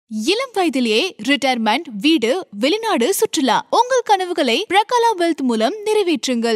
இளம் வயதிலேயே ரிட்டையர்மெண்ட் வீடு வெளிநாடு சுற்றுலா உங்கள் கனவுகளை பிரகலா வெல்த் மூலம் நிறைவேற்றுங்கள்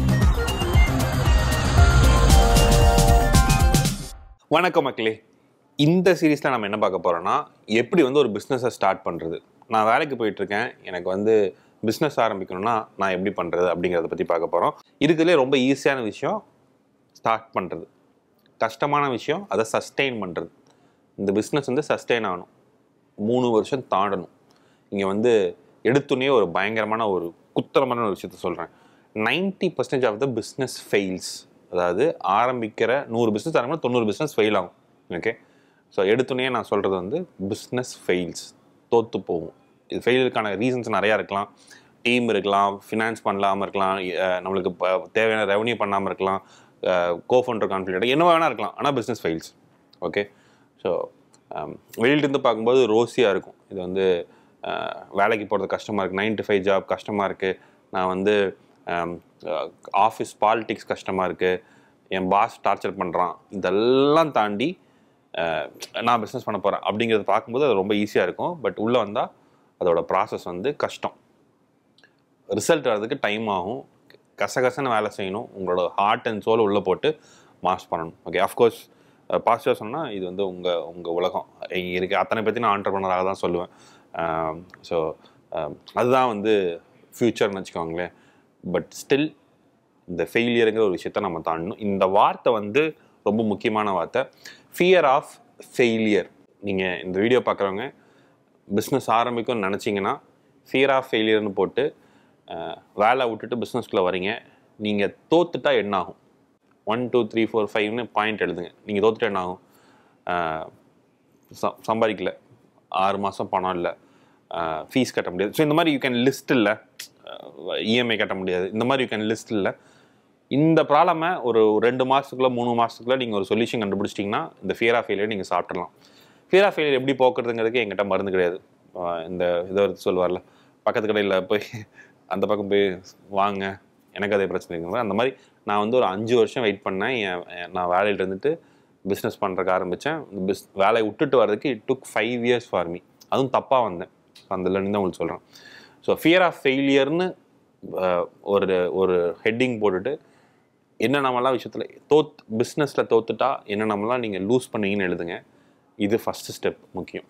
வணக்கம் மக்களே இந்த சீரீஸில் நம்ம என்ன பார்க்க போகிறோம்னா எப்படி வந்து ஒரு பிஸ்னஸை ஸ்டார்ட் பண்ணுறது நான் வேலைக்கு போயிட்டுருக்கேன் எனக்கு வந்து பிஸ்னஸ் ஆரம்பிக்கணும்னா நான் எப்படி பண்ணுறது அப்படிங்கிறத பற்றி பார்க்க போகிறோம் இதுக்குள்ளே ரொம்ப ஈஸியான விஷயம் ஸ்டார்ட் பண்ணுறது கஷ்டமான விஷயம் அதை சஸ்டெயின் பண்ணுறது இந்த பிஸ்னஸ் வந்து சஸ்டெயின் ஆகணும் மூணு வருஷம் தாண்டணும் இங்கே வந்து எடுத்துனே ஒரு பயங்கரமான ஒரு குத்தரமான ஒரு விஷயத்த சொல்கிறேன் 90% percentage of the business fails அதாவது ஆரம்பிக்கிற நூறு பிஸ்னஸ் ஆரம்பிக்கிற தொண்ணூறு பிஸ்னஸ் ஃபெயில் ஆகும் ஓகே ஸோ எடுத்துனே நான் சொல்கிறது வந்து பிஸ்னஸ் ஃபெயில்ஸ் தோற்று போகும் இது ஃபெயிலுக்கான ரீசன்ஸ் நிறையா இருக்கலாம் டீம் இருக்கலாம் ஃபினான்ஸ் பண்ணலாமல் இருக்கலாம் அஹ் நம்மளுக்கு ப- தேவையான ரெவன்யூ பண்ணாமல் இருக்கலாம் கோஃபவுண்டர் கான்ஃபிடென்ட் என்ன வேணா இருக்கலாம் ஆனால் பிஸ்னஸ் ஃபெயில்ஸ் ஓகே ஸோ வெளியிலிருந்து பார்க்கும்போது ரோஸியாக இருக்கும் இது வந்து அஹ், வேலைக்கு போகிறது கஷ்டமாக இருக்குது நைன் டு ஃபைவ் ஜாப் கஷ்டமாக இருக்குது நான் வந்து ஆஃபீஸ் பாலிடிக்ஸ் கஷ்டமாக இருக்குது என் பாஸ் டார்ச்சர் பண்ணுறான் இதெல்லாம் தாண்டி அஹ், நான் பிஸ்னஸ் பண்ண போகிறேன் அப்படிங்கிறத பார்க்கும்போது அது ரொம்ப ஈஸியாக இருக்கும் பட் உள்ளே வந்தால் அதோட ப்ராசஸ் வந்து கஷ்டம் ரிசல்ட் வர்றதுக்கு டைம் ஆகும் கசகசன்னு வேலை செய்யணும் உங்களோட ஹார்ட் அண்ட் சோல் உள்ளே போட்டு மாஸ் பண்ணணும் ஓகே அஃப்கோர்ஸ் பாசிட்டிவாக சொன்னால் இது வந்து உங்கள் உங்கள் உலகம் இங்கே இருக்க அத்தனை பற்றி நான் ஆண்டர்பனராக தான் சொல்லுவேன் ஸோ அதுதான் வந்து ஃப்யூச்சர்னு வச்சுக்கோங்களேன் பட் ஸ்டில் இந்த ஃபெயிலியருங்கிற ஒரு விஷயத்த நம்ம தாண்டணும் இந்த வார்த்தை வந்து ரொம்ப முக்கியமான வார்த்தை ஃபியர் ஆஃப் ஃபெயிலியர் நீங்கள் இந்த வீடியோ பார்க்குறவங்க பிஸ்னஸ் ஆரம்பிக்கும்னு நினச்சிங்கன்னா ஃபியர் ஆஃப் ஃபெயிலியர்னு போட்டு அஹ், வேலை விட்டுட்டு பிஸ்னஸ்குள்ளே வரீங்க நீங்கள் தோத்துட்டா என்ன ஆகும் ஒன் டூ த்ரீ ஃபோர் ஃபைவ்னு பாயிண்ட் எழுதுங்க நீங்கள் தோத்துட்டா என்ன ஆகும் அஹ், ச- சம்பாதிக்கல ஆறு மாதம் பணம் இல்லை ஃபீஸ் கட்ட முடியாது ஸோ இந்த மாதிரி யூ கேன் லிஸ்ட் இல்லை இஎம்ஐ கட்ட முடியாது இந்த மாதிரி யூ கேன் லிஸ்ட் இல்லை இந்த ப்ராப்ளமை ஒரு ரெண்டு மாதத்துக்குள்ள மூணு மாதத்துக்குள்ள நீங்கள் ஒரு சொல்யூஷன் கண்டுபிடிச்சிட்டிங்கன்னா இந்த ஃபியர் ஆஃப் ஃபெயிலியர் நீங்கள் சாப்பிட்றலாம் ஃபியர் ஆஃப் ஃபெயிலியர் எப்படி போக்குறதுங்கிறதுக்கு என்கிட்ட மருந்து கிடையாது ஆஹ் இந்த இதை ஒரு சொல்லுவார்ல பக்கத்து கடையில் போய் அந்த பக்கம் போய் வாங்க எனக்கு அதே பிரச்சனை இருக்குங்க அந்த மாதிரி நான் வந்து ஒரு அஞ்சு வருஷம் வெயிட் பண்ணேன் என் என் நான் வேலையில் இருந்துட்டு பிஸ்னஸ் பண்ணுறக்கு ஆரம்பித்தேன் பிஸ் வேலையை விட்டுட்டு வர்றதுக்கு it took five years for me அதுவும் தப்பாக வந்தேன் அந்த இருந்து உங்களுக்கு சொல்கிறேன் ஸோ ஃபியர் ஆஃப் ஃபெயிலியர்னு ஒரு ஒரு ஹெட்டிங் போட்டுட்டு என்னென்னமெல்லாம் விஷயத்தில் தோத் பிஸ்னஸில் தோத்துட்டா என்னென்னமெல்லாம் நீங்கள் லூஸ் பண்ணீங்கன்னு எழுதுங்க இது ஃபஸ்ட்டு ஸ்டெப் முக்கியம்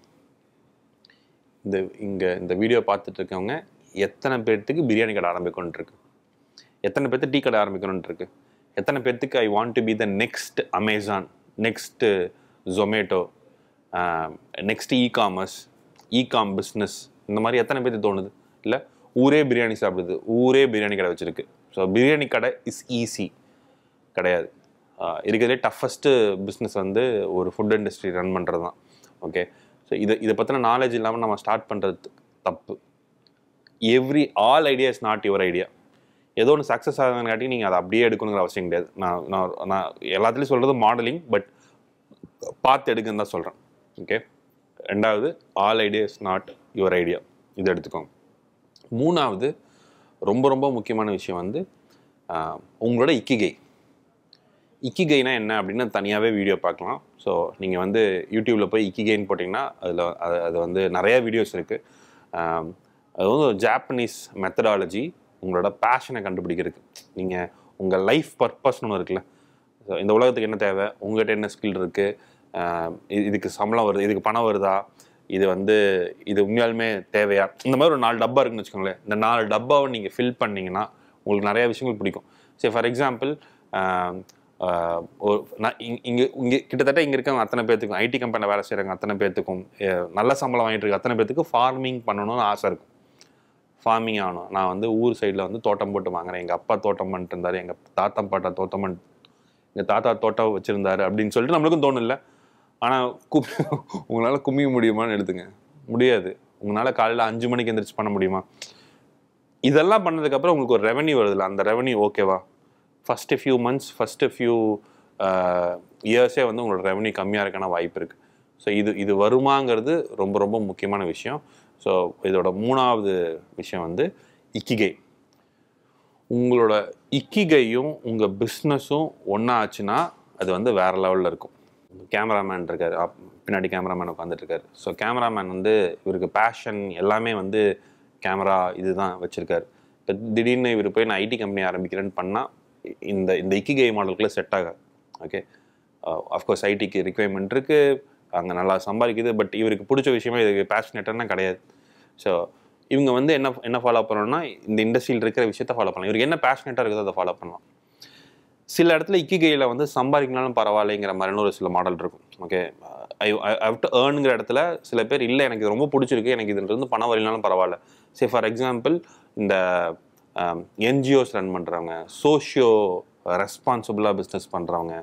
இந்த இங்கே இந்த வீடியோ பார்த்துட்டு இருக்கவங்க எத்தனை பேர்த்துக்கு பிரியாணி கடை ஆரம்பிக்கணும்னு இருக்கு எத்தனை பேர்த்து டீ கடை ஆரம்பிக்கணும்னு இருக்கு எத்தனை பேர்த்துக்கு I want to be the next Amazon next Zomato next e commerce e com business இந்த மாதிரி எத்தனை பேர்த்து தோணுது இல்லை ஊரே பிரியாணி சாப்பிடுது ஊரே பிரியாணி கடை வச்சிருக்கு ஸோ பிரியாணி கடை இஸ் ஈஸி கிடையாது ஆஹ் இருக்கிறதே டஃபஸ்ட்டு பிஸ்னஸ் வந்து ஒரு ஃபுட் இண்டஸ்ட்ரி ரன் பண்ணுறது தான் ஓகே ஸோ இதை இதை பற்றின நாலேஜ் இல்லாமல் நம்ம ஸ்டார்ட் பண்ணுறது தப்பு every all idea is not your idea ஏதோ ஒன்று சக்ஸஸ் ஆகுதுங்காட்டி நீங்கள் அதை அப்படியே எடுக்கணுங்கிற அவசியம் கிடையாது நான் நான் நான் எல்லாத்துலேயும் சொல்கிறது மாடலிங் பட் பார்த்து எடுக்குன்னு தான் சொல்கிறேன் ஓகே ரெண்டாவது all idea is not your idea இது எடுத்துக்கோங்க மூணாவது ரொம்ப ரொம்ப முக்கியமான விஷயம் வந்து ஆஹ், உங்களோட இக்கிகை இக்கிகைனா என்ன அப்படின்னு தனியாகவே வீடியோ பார்க்கலாம் ஸோ நீங்கள் வந்து யூடியூப்பில் போய் இக்கிகைன்னு போட்டிங்கன்னா அதில் அது அது வந்து நிறைய வீடியோஸ் இருக்குது அது வந்து ஒரு ஜாப்பனீஸ் மெத்தடாலஜி உங்களோட பேஷனை கண்டுபிடிக்கிறதுக்கு நீங்கள் உங்கள் லைஃப் பர்பஸ்னு ஒன்று இருக்குல்ல ஸோ இந்த உலகத்துக்கு என்ன தேவை உங்கள்கிட்ட என்ன ஸ்கில் இருக்குது இதுக்கு சம்பளம் வருது இதுக்கு பணம் வருதா இது வந்து இது உண்மையாலுமே தேவையா இந்த மாதிரி ஒரு நாலு டப்பா இருக்குன்னு வச்சுக்கோங்களேன் இந்த நாலு டப்பாவை நீங்கள் ஃபில் பண்ணீங்கன்னா உங்களுக்கு நிறைய விஷயங்கள் பிடிக்கும் சரி ஃபார் எக்ஸாம்பிள் ஒரு நான் இங்கே இங்கே கிட்டத்தட்ட இங்கே இருக்கவங்க அத்தனை பேர்த்துக்கும் ஐடி கம்பெனியில் வேலை செய்கிறவங்க அத்தனை பேர்த்துக்கும் அஹ், நல்ல சம்பளம் வாங்கிட்டு இருக்க அத்தனை பேர்த்துக்கும் ஃபார்மிங் பண்ணணும்னு ஆசை இருக்கும் ஃபார்மிங் ஆகணும் நான் வந்து ஊர் சைடில் வந்து தோட்டம் போட்டு வாங்குறேன் எங்கள் அப்பா தோட்டம் பண்ணிட்டு இருந்தார் எங்கள் தாத்தா பாட்டா தோட்டம் பண்ணி எங்கள் தாத்தா தோட்டம் வச்சுருந்தாரு அப்படின்னு சொல்லிட்டு நம்மளுக்கும் தோணும்ல ஆனால் கும் உங்களால் குமிய முடியுமான்னு எடுத்துங்க முடியாது உங்களால் காலையில் அஞ்சு மணிக்கு எந்திரிச்சு பண்ண முடியுமா இதெல்லாம் பண்ணதுக்கப்புறம் உங்களுக்கு ஒரு ரெவன்யூ வருதுல்ல அந்த ரெவன்யூ ஓகேவா first few months first few இயர்ஸே வந்து உங்களோட ரெவன்யூ கம்மியாக இருக்கான வாய்ப்பு இருக்குது ஸோ இது இது வருமாங்கிறது ரொம்ப ரொம்ப முக்கியமான விஷயம் ஸோ இதோட மூணாவது விஷயம் வந்து இக்கிகை உங்களோட இக்கிகையும் உங்கள் பிஸ்னஸும் ஒன்றா ஆச்சுன்னா அது வந்து வேறு லெவலில் இருக்கும் கேமராமேன் இருக்கார் அப்- பின்னாடி கேமராமேன் உட்காந்துட்டு இருக்காரு ஸோ கேமராமேன் வந்து இவருக்கு பேஷன் எல்லாமே வந்து கேமரா இதுதான் வச்சிருக்காரு இப்போ திடீர்னு இவர் போய் நான் ஐடி கம்பெனி ஆரம்பிக்கிறேன்னு பண்ணால் இந்த இந்த இக்கிகை மாடலுக்குள்ள செட் ஆகாது ஓகே அஃப்கோர்ஸ் ஐடிக்கு ரிக்வயர்மெண்ட் இருக்குது அங்கே நல்லா சம்பாதிக்குது பட் இவருக்கு பிடிச்ச விஷயமா இதுக்கு பேஷனேட்டர்னா கிடையாது ஸோ இவங்க வந்து என்ன என்ன ஃபாலோ பண்ணணும்னா இந்த இண்டஸ்ட்ரியில் இருக்கிற விஷயத்த ஃபாலோ பண்ணலாம் இவருக்கு என்ன பேஷனேட்டாக இருக்குதோ அதை ஃபாலோ பண்ணலாம் சில இடத்துல இக்கிகையில் வந்து சம்பாதிக்கனாலும் பரவாயில்லைங்கிற மாதிரியான ஒரு சில மாடல் இருக்கும் ஓகே ஐ ஹவ் டு ஏர்னுங்கிற இடத்துல சில பேர் இல்லை எனக்கு இது ரொம்ப பிடிச்சிருக்கு எனக்கு இதுல இருந்து பணம் வரலனாலும் பரவாயில்ல சே ஃபார் எக்ஸாம்பிள் இந்த என்ஜிஓஸ் ரன் பண்ணுறவங்க சோஷியோ ரெஸ்பான்சிபிளாக பிஸ்னஸ் பண்ணுறவங்க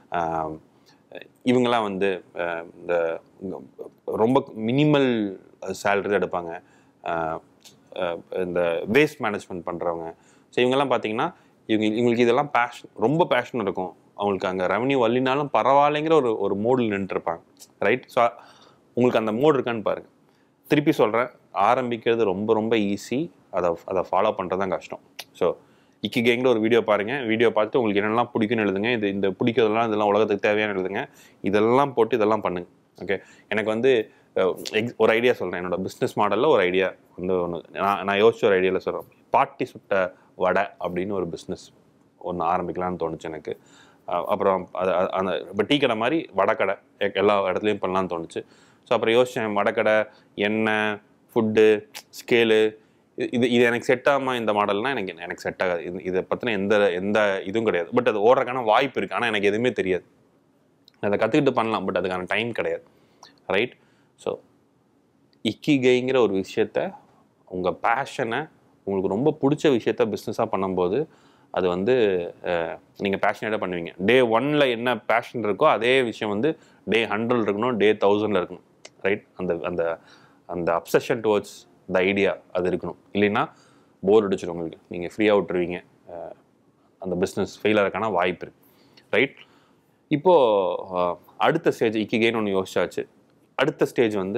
இவங்கெல்லாம் வந்து அஹ், இந்த ரொம்ப மினிமல் சேலரி எடுப்பாங்க அஹ், அஹ், இந்த வேஸ்ட் மேனேஜ்மெண்ட் பண்ணுறவங்க ஸோ இவங்கெல்லாம் பார்த்தீங்கன்னா இவங்க இவங்களுக்கு இதெல்லாம் பேஷன் ரொம்ப பேஷன் இருக்கும் அவங்களுக்கு அங்கே ரெவன்யூ வரலினாலும் பரவாயில்லைங்கிற ஒரு ஒரு மோடில் நின்றுருப்பாங்க ரைட் ஸோ உங்களுக்கு அந்த மோடு இருக்கான்னு பாருங்க திருப்பி சொல்கிறேன் ஆரம்பிக்கிறது ரொம்ப ரொம்ப ஈஸி அதை அதை ஃபாலோ பண்ணுறது தான் கஷ்டம் ஸோ இக்கிகேங்கிற ஒரு வீடியோ பாருங்கள் வீடியோ பார்த்துட்டு உங்களுக்கு என்னெல்லாம் பிடிக்கும்னு எழுதுங்க இது இந்த பிடிக்கிறதெல்லாம் இதெல்லாம் உலகத்துக்கு தேவையான எழுதுங்க இதெல்லாம் போட்டு இதெல்லாம் பண்ணுங்க ஓகே எனக்கு வந்து அஹ், ex- ஒரு ஐடியா சொல்கிறேன் என்னோட பிஸ்னஸ் மாடலில் ஒரு ஐடியா வந்து ஒன்று நான் நான் யோசிச்ச ஒரு ஐடியாவில் சொல்கிறேன் பாட்டி சுட்ட வடை அப்படின்னு ஒரு பிஸ்னஸ் ஒன்று ஆரம்பிக்கலாம்னு தோணுச்சு எனக்கு அஹ் அப்புறம் அது அது- அந்த இப்போ டீ கடை மாதிரி வடக்கடை எ- எல்லா இடத்துலையும் பண்ணலாம்னு தோணுச்சு ஸோ அப்புறம் யோசித்தேன் வடக்கடை எண்ணெய் ஃபுட்டு ஸ்கேலு இது இது எனக்கு செட் ஆகாம இந்த மாடல்னால் எனக்கு எனக்கு செட் ஆகாது இது இதை பற்றின எந்த எந்த இதுவும் கிடையாது பட் அது ஓடுறதுக்கான வாய்ப்பு இருக்குது ஆனால் எனக்கு எதுவுமே தெரியாது அதை கற்றுக்கிட்டு பண்ணலாம் பட் அதுக்கான டைம் கிடையாது ரைட் ஸோ இக்கிகைங்கிற ஒரு விஷயத்த உங்கள் பேஷனை உங்களுக்கு ரொம்ப பிடிச்ச விஷயத்த பிஸ்னஸாக பண்ணும்போது அது வந்து நீங்கள் பேஷனேட்டாக பண்ணுவீங்க டே ஒன்ல என்ன பேஷன் இருக்கோ அதே விஷயம் வந்து டே ஹண்ட்ரட் இருக்கணும் டே தௌசண்டில் இருக்கணும் ரைட் அந்த அந்த அந்த அப்சஷன் டுவர்ட்ஸ் த ஐடியா அது இருக்கணும் இல்லைன்னா போர் அடிச்சிடும் உங்களுக்கு நீங்கள் ஃப்ரீயாக விட்டுருவீங்க அஹ், அந்த பிஸ்னஸ் ஃபெயில் ஆகிறதுக்கான வாய்ப்பு இருக்கு ரைட் இப்போது அடுத்த ஸ்டேஜ் இக்கிகேன்னு ஒன்று யோசிச்சாச்சு அடுத்த ஸ்டேஜ் வந்து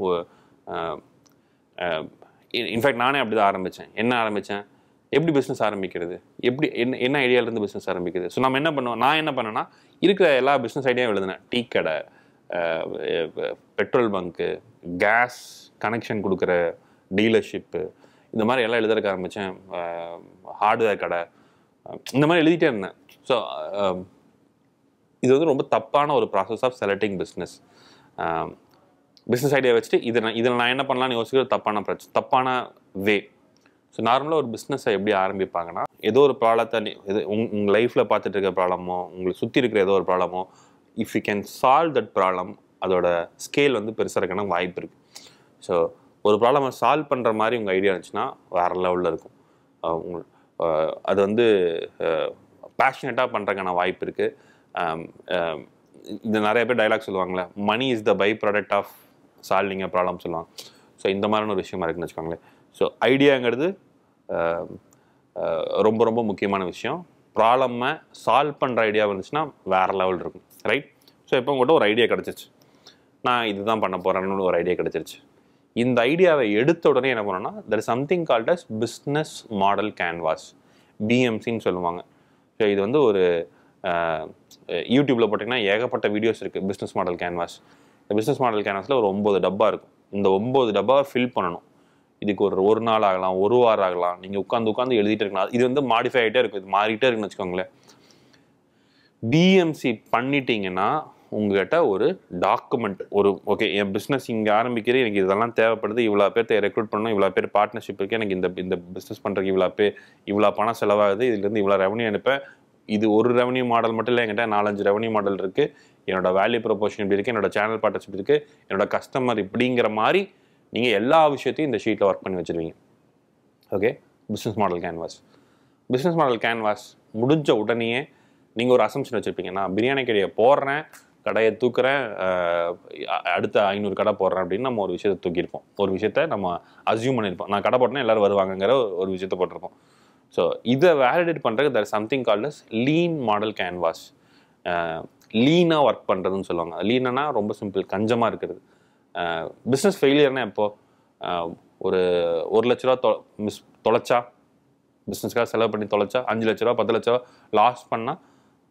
இன்ஃபேக்ட் நானே அப்படி தான் ஆரம்பித்தேன் என்ன ஆரம்பித்தேன் எப்படி பிஸ்னஸ் ஆரம்பிக்கிறது எப்படி என்ன என்ன ஐடியாவிலேருந்து பிஸ்னஸ் ஆரம்பிக்கிறது ஸோ நம்ம என்ன பண்ணுவோம் நான் என்ன பண்ணேன்னா இருக்கிற எல்லா பிஸ்னஸ் ஐடியாவும் எழுதினேன் டீ கடை பெட்ரோல் பங்க்கு கேஸ் கனெக்ஷன் கொடுக்குற டீலர்ஷிப்பு இந்த மாதிரி எல்லாம் எழுதுறதுக்கு ஆரம்பித்தேன் ஹார்ட்வேர் கடை அஹ் இந்த மாதிரி எழுதிட்டே இருந்தேன் ஸோ இது வந்து ரொம்ப தப்பான ஒரு process of selecting business business idea வச்சுட்டு இதை நான் இதில் நான் என்ன பண்ணலாம்னு யோசிக்கிறது தப்பான பிரச்சனை தப்பான வே ஸோ நார்மலாக ஒரு பிஸ்னஸை எப்படி ஆரம்பிப்பாங்கன்னா ஏதோ ஒரு ப்ராப்ளத்தை நீ- இது உங் உங்கள் லைஃப்பில் பார்த்துட்டு இருக்க ப்ராப்ளமோ உங்களை சுற்றி இருக்கிற ஏதோ ஒரு ப்ராப்ளமோ if you can solve that problem அதோட ஸ்கேல் வந்து பெருசாக இருக்கான வாய்ப்பு இருக்குது ஸோ ஒரு ப்ராப்ளமை சால்வ் பண்ணுற மாதிரி உங்கள் ஐடியா இருந்துச்சுன்னா வேறு லெவலில் இருக்கும் அஹ் உங்க- அஹ் அது வந்து பேஷனேட்டாக பண்ணுறதுக்கான வாய்ப்பு இருக்குது இந்த நிறைய பேர் டைலாக் சொல்லுவாங்களே money is the by product of solving problem சொல்லுவாங்க ஸோ இந்த மாதிரியான ஒரு விஷயமா இருக்குன்னு வச்சுக்கோங்களேன் ஸோ ஐடியாங்கிறது அஹ், அஹ், ரொம்ப ரொம்ப முக்கியமான விஷயம் ப்ராப்ளமை சால்வ் பண்ணுற ஐடியா வந்துச்சுன்னா வேறு லெவல் இருக்கும் ரைட் ஸோ இப்போ உங்கள்கிட்ட ஒரு ஐடியா கிடச்சிச்சு நான் இதுதான் பண்ண போகிறேன்னு ஒரு ஐடியா கிடச்சிருச்சு இந்த ஐடியாவை எடுத்த உடனே என்ன பண்ணோம்னா there something called as business model canvas பிஎம்சின்னு சொல்லுவாங்க ஸோ இது வந்து ஒரு யூடியூப்பில் போட்டிங்கன்னா ஏகப்பட்ட வீடியோஸ் இருக்குது பிஸ்னஸ் மாடல் கேன்வாஸ் இந்த பிஸ்னஸ் மாடல் கேன்வாஸில் ஒரு ஒம்பது டப்பா இருக்கும் இந்த ஒம்பது டப்பாவை ஃபில் பண்ணணும் இதுக்கு ஒரு ஒரு நாள் ஆகலாம் ஒரு வாரம் ஆகலாம் நீங்கள் உட்காந்து உட்காந்து எழுதிட்டு இருக்கலாம் இது வந்து மாடிஃபை ஆகிட்டே இருக்கும் இது மாறிட்டே இருக்குன்னு வச்சுக்கோங்களேன் பிஎம்சி பண்ணிட்டீங்கன்னா உங்ககிட்ட ஒரு டாக்குமெண்ட் ஒரு ஓகே என் பிஸ்னஸ் இங்கே ஆரம்பிக்கிறது எனக்கு இதெல்லாம் தேவைப்படுது இவ்வளோ பேர்த்த ரெக்ரூட் பண்ணணும் இவ்வளோ பேர் பார்ட்னர்ஷிப் இருக்குது எனக்கு இந்த இந்த பிஸ்னஸ் பண்ணுறதுக்கு இவ்வளோ பேர் இவ்வளோ பணம் செலவாகுது இதுலேருந்து இவ்வளோ ரெவன்யூ அனுப்பேன் இது ஒரு ரெவன்யூ மாடல் மட்டும் இல்லை என்கிட்ட நாலஞ்சு ரெவன்யூ மாடல் இருக்குது என்னோட வேல்யூ ப்ரொபோஷன் இப்படி இருக்குது என்னோட சேனல் பார்ட்னர்ஷிப் இருக்குது என்னோட கஸ்டமர் இப்படிங்கிற மாதிரி நீங்கள் எல்லா விஷயத்தையும் இந்த ஷீட்டில் ஒர்க் பண்ணி வச்சுருவீங்க okay business model canvas business model canvas முடிஞ்ச உடனேயே நீங்கள் ஒரு அசம்ஷன் வச்சுருப்பீங்க நான் பிரியாணி கடையை போடுறேன் கடையை தூக்குறேன் அஹ், அ- அடுத்த ஐநூறு கடை போடுறேன் அப்படின்னு நம்ம ஒரு விஷயத்தை தூக்கியிருப்போம் ஒரு விஷயத்த நம்ம அசியூம் பண்ணியிருப்போம் நான் கடை போட்டேன்னா எல்லாரும் வருவாங்கங்கிற ஒரு- ஒரு விஷயத்த போட்டிருப்போம் ஸோ இதை வேலிடேட் பண்ணுறதுக்கு there something called as lean model canvas லீனாக ஒர்க் பண்ணுறதுன்னு சொல்லுவாங்க லீனா ரொம்ப சிம்பிள் கஞ்சமாக இருக்கிறது பிஸ்னஸ் ஃபெயிலியர்னா எப்போ அஹ், ஒரு ஒரு லட்ச ரூபா தொ மிஸ் தொலைச்சா பிஸ்னஸ்க்காக செலவு பண்ணி தொலைச்சா அஞ்சு லட்ச ரூபா பத்து லட்ச ரூபா லாஸ் பண்ணால்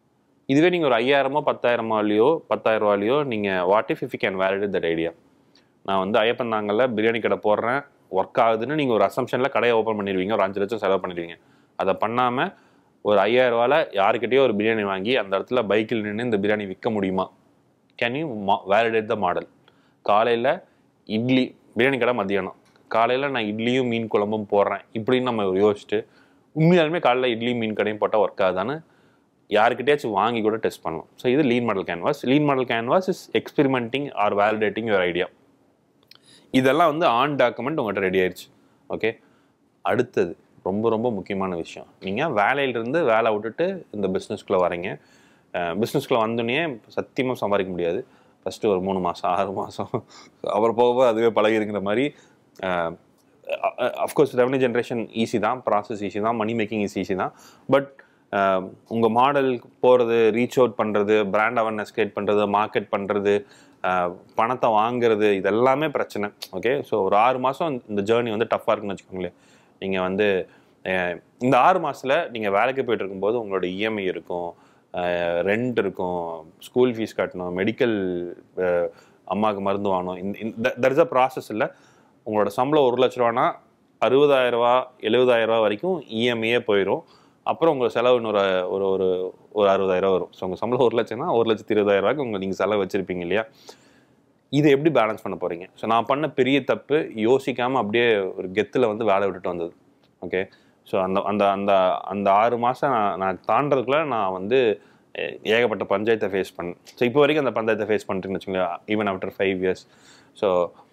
இதுவே நீங்கள் ஒரு ஐயாயிரமோ பத்தாயிரமாலையோ பத்தாயிரம் ரூபாலையோ நீங்கள் what if if can validate that idea நான் வந்து ஐயப்பந்தாங்கல்ல பிரியாணி கடை போடுறேன் ஒர்க் ஆகுதுன்னு நீங்கள் ஒரு அசம்ஷனில் கடையை ஓப்பன் பண்ணிடுவீங்க ஒரு அஞ்சு லட்சம் செலவு பண்ணிடுவீங்க அதை பண்ணாமல் ஒரு ஐயாயிரம் ரூபால யாருக்கிட்டேயோ ஒரு பிரியாணி வாங்கி அந்த இடத்துல பைக்கில் நின்று இந்த பிரியாணி விற்க முடியுமா can you validate the model காலையில் இட்லி பிரியாணி கடை மத்தியானம் காலையில் நான் இட்லியும் மீன் குழம்பும் போடுறேன் இப்படின்னு நம்ம யோசிச்சுட்டு உண்மையாலுமே காலைல இட்லி மீன் கடையும் போட்டால் ஒர்க் ஆகுதான்னு யாருக்கிட்டேயாச்சும் வாங்கி கூட டெஸ்ட் பண்ணலாம் ஸோ இது lean model canvas lean model canvas is experimenting or validating your idea இதெல்லாம் வந்து ஆன் டாக்குமெண்ட் உங்கள்கிட்ட ரெடி ஆயிடுச்சு ஓகே அடுத்தது ரொம்ப ரொம்ப முக்கியமான விஷயம் நீங்கள் வேலையிலிருந்து வேலை விட்டுட்டு இந்த பிஸ்னஸ்குள்ளே வரீங்க பிஸ்னஸ்குள்ளே வந்தோடனே சத்தியமாக சம்பாதிக்க முடியாது ஃபஸ்ட்டு ஒரு மூணு மாதம் ஆறு மாதம் அப்புறம் போக போக அதுவே பழகிருங்கிற மாதிரி அஃப்கோர்ஸ் ரெவன்யூ ஜென்ரேஷன் ஈஸி தான் ப்ராசஸ் ஈஸி தான் மணி மேக்கிங் இஸ் ஈஸி தான் பட் உங்கள் மாடல் போகிறது ரீச் அவுட் பண்ணுறது பிராண்ட் அவேர்னஸ் கிரியேட் பண்ணுறது மார்க்கெட் பண்ணுறது பணத்தை வாங்குறது இதெல்லாமே பிரச்சனை ஓகே ஸோ ஒரு ஆறு மாதம் இந்த ஜேர்னி வந்து டஃப்பாக இருக்குன்னு வச்சுக்கோங்களேன் நீங்கள் வந்து அஹ், இந்த ஆறு மாதத்தில் நீங்கள் வேலைக்கு போயிட்டு இருக்கும்போது உங்களோட இஎம்ஐ இருக்கும் ரெண்ட் இருக்கும் ஸ்கூல் ஃபீஸ் கட்டணும் மெடிக்கல் அம்மாவுக்கு மருந்து வாங்கணும் இந்த தர் இஸ் அ ப்ராசஸ் இல்லை உங்களோட சம்பளம் ஒரு லட்ச ரூபானா அறுபதாயிரம் ரூபா எழுபதாயிரம் ரூபா வரைக்கும் இஎம்ஐயே போயிடும் அப்புறம் உங்கள் செலவு இன்னொரு ஒரு ஒரு ஒரு அறுபதாயிரம் வரும் ஸோ உங்கள் சம்பளம் ஒரு லட்சம்னா ஒரு லட்சத்தி இருபதாயிரம் ரூபாய்க்கு உங்கள் நீங்கள் செலவு வச்சுருப்பீங்க இல்லையா இதை எப்படி பேலன்ஸ் பண்ண போகிறீங்க ஸோ நான் பண்ண பெரிய தப்பு யோசிக்காமல் அப்படியே ஒரு கெத்தில் வந்து வேலை விட்டுட்டு வந்தது ஓகே ஸோ அந்த அந்த அந்த அந்த ஆறு மாதம் நான் நான் தாண்டதுக்குள்ள நான் வந்து அஹ், ஏகப்பட்ட பஞ்சாயத்தை ஃபேஸ் பண்ணேன் ஸோ இப்போ வரைக்கும் அந்த பஞ்சாயத்தை ஃபேஸ் பண்ணிட்டுன்னு வச்சுக்கோங்களேன் even after five years so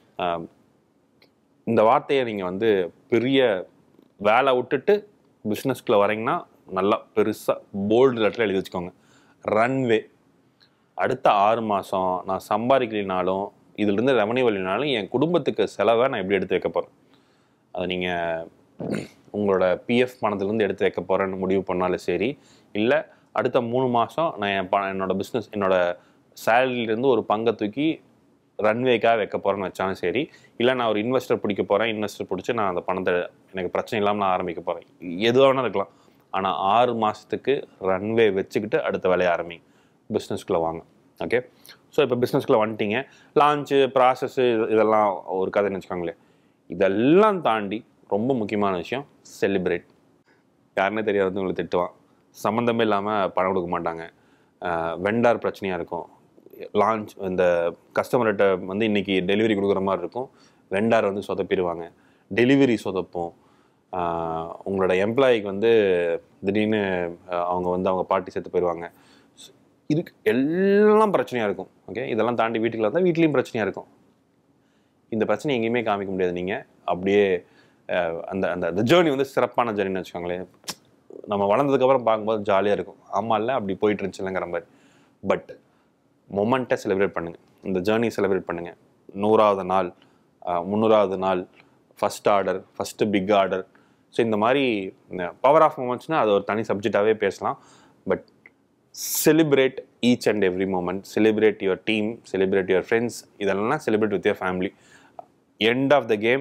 இந்த வார்த்தையை நீங்கள் வந்து பெரிய வேலை விட்டுட்டு பிஸ்னஸ்க்குள்ளே வரீங்கன்னா நல்லா பெருசாக போல்டு லெட்டர் எழுதி வச்சுக்கோங்க ரன்வே அடுத்த ஆறு மாதம் நான் சம்பாதிக்கலினாலும் இதுலேருந்து ரெவன்யூ வரலினாலும் என் குடும்பத்துக்கு செலவை நான் எப்படி எடுத்து வைக்க போகிறேன் அதை நீங்கள் உங்களோட பிஎஃப் பணத்துலேருந்து எடுத்து வைக்க போகிறேன்னு முடிவு பண்ணாலும் சரி இல்லை அடுத்த மூணு மாதம் நான் என் பணம் என்னோட பிஸ்னஸ் என்னோட சேலரியிலேருந்து ஒரு பங்கை தூக்கி ரன்வேக்காக வைக்க போகிறேன்னு வச்சாலும் சரி இல்லை நான் ஒரு இன்வெஸ்டர் பிடிக்க போகிறேன் இன்வெஸ்டர் பிடிச்சி நான் அந்த பணத்தை எனக்கு பிரச்சனை இல்லாமல் நான் ஆரம்பிக்க போகிறேன் எது வேணால் இருக்கலாம் ஆனால் ஆறு மாதத்துக்கு ரன்வே வச்சுக்கிட்டு அடுத்த வேலையை ஆரம்பி பிஸ்னஸ்குள்ளே வாங்க ஓகே ஸோ இப்போ பிஸ்னஸ்குள்ளே வந்துட்டீங்க லான்ச்சு ப்ராசஸ்ஸு இதெல்லாம் ஒரு கதைன்னு வச்சுக்கோங்களேன் இதெல்லாம் தாண்டி ரொம்ப முக்கியமான விஷயம் செலிப்ரேட் யாருன்னே தெரியாது உங்களை திட்டுவான் சம்மந்தமே இல்லாமல் பணம் கொடுக்க மாட்டாங்க வெண்டார் பிரச்சனையாக இருக்கும் லான்ச் இந்த கஸ்டமர்கிட்ட வந்து இன்னைக்கு டெலிவரி கொடுக்குற மாதிரி இருக்கும் வெண்டார் வந்து சொதப்பிடுவாங்க டெலிவரி சொதப்போம் ஆஹ் உங்களோட எம்ப்ளாயிக்கு வந்து திடீர்னு ஆஹ் அவங்க வந்து அவங்க பாட்டி செத்து போயிடுவாங்க இதுக்கு எல்லாம் பிரச்சனையாக இருக்கும் ஓகே இதெல்லாம் தாண்டி வீட்டுக்குள்ள வந்தால் வீட்லேயும் பிரச்சனையாக இருக்கும் இந்த பிரச்சனை எங்கேயுமே காமிக்க முடியாது நீங்கள் அப்படியே அஹ், அந்த அந்த அந்த ஜேர்னி வந்து சிறப்பான ஜேர்னின்னு வச்சுக்கோங்களேன் நம்ம வளர்ந்ததுக்கப்புறம் பார்க்கும்போது ஜாலியாக இருக்கும் ஆமாம் இல்லை அப்படி போயிட்டு இருந்துச்சுலங்கிற மாதிரி பட் மொமெண்ட்டை செலிப்ரேட் பண்ணுங்கள் இந்த ஜேர்னி செலிப்ரேட் பண்ணுங்கள் நூறாவது நாள் அஹ், முந்நூறாவது நாள் first order first big order so இந்த மாதிரி பவர் ஆஃப் மூமெண்ட்ஸ்னால் அது ஒரு தனி சப்ஜெக்டாகவே பேசலாம் but celebrate each and every moment celebrate your team celebrate your friends இதெல்லாம் celebrate with your family end of the game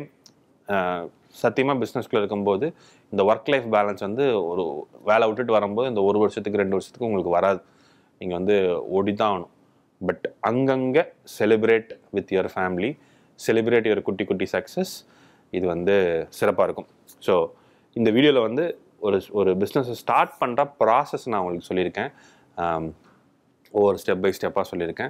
சத்தியமாக பிஸ்னஸ்குள்ளே இருக்கும்போது இந்த ஒர்க் லைஃப் பேலன்ஸ் வந்து ஒரு வேலை விட்டுட்டு வரும்போது இந்த ஒரு வருஷத்துக்கு ரெண்டு வருஷத்துக்கு உங்களுக்கு வராது நீங்கள் வந்து ஓடி தான் ஆகணும் பட் அங்கங்கே celebrate with your family celebrate your குட்டி குட்டி சக்ஸஸ் இது வந்து சிறப்பாக இருக்கும் ஸோ இந்த வீடியோவில் வந்து ஒரு ஒரு பிஸ்னஸை ஸ்டார்ட் பண்ணுற ப்ராசஸ் நான் உங்களுக்கு சொல்லியிருக்கேன் ஆம், ஒவ்வொரு ஸ்டெப் பை ஸ்டெப்பாக சொல்லியிருக்கேன்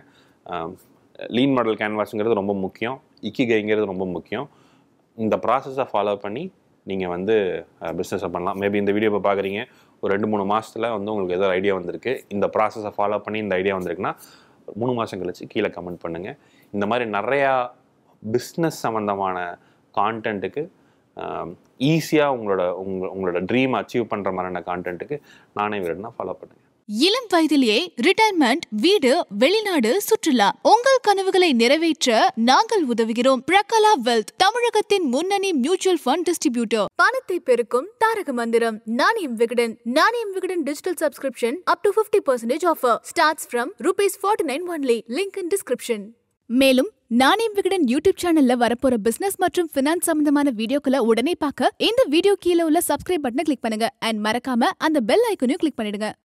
லீன் மாடல் கேன்வாஸுங்கிறது ரொம்ப முக்கியம் இக்கிகைங்கிறது ரொம்ப முக்கியம் இந்த ப்ராசஸை ஃபாலோ பண்ணி நீங்கள் வந்து பிஸ்னஸை பண்ணலாம் மேபி இந்த வீடியோ இப்போ பார்க்குறீங்க ஒரு ரெண்டு மூணு மாதத்தில் வந்து உங்களுக்கு ஏதோ ஐடியா வந்திருக்கு இந்த ப்ராசஸை ஃபாலோ பண்ணி இந்த ஐடியா வந்திருக்குன்னா ஒரு மூணு மாதம் கழிச்சு கீழே கமெண்ட் பண்ணுங்கள் இந்த மாதிரி நிறையா பிஸ்னஸ் சம்மந்தமான கான்டென்ட்டுக்கு ஈஸியாக உங்களோட உங்க உங்களோட ட்ரீம் அச்சீவ் பண்ணுற மாதிரியான கான்டென்ட்டுக்கு நானே விருதுனா ஃபாலோ பண்ணுங்கள் இளம் வயதிலேயே ரிட்டையர்மெண்ட் வீடு வெளிநாடு சுற்றுலா உங்கள் கனவுகளை நிறைவேற்ற நாங்கள் உதவுகிறோம் பிரகலா வெல்த் தமிழகத்தின் முன்னணி மியூச்சுவல் ஃபண்ட் டிஸ்ட்ரிபியூட்டர் பணத்தை பெருக்கும் தாரக மந்திரம் Nanayam Vikatan Nanayam Vikatan digital subscription up to 50% percentage offer starts from rupees forty nine only link in description மேலும் நாணயம் விகடன் யூடியூப் சேனல்ல வரப்போற பிசினஸ் மற்றும் பினான்ஸ் சம்பந்தமான வீடியோக்களை உடனே பார்க்க இந்த வீடியோ கீழே உள்ள சப்ஸ்கிரைப் பட்டனை கிளிக் பண்ணுங்க அண்ட் மறக்காம அந்த பெல் ஐக்கனையும் கிளிக் பண்ணிடுங்க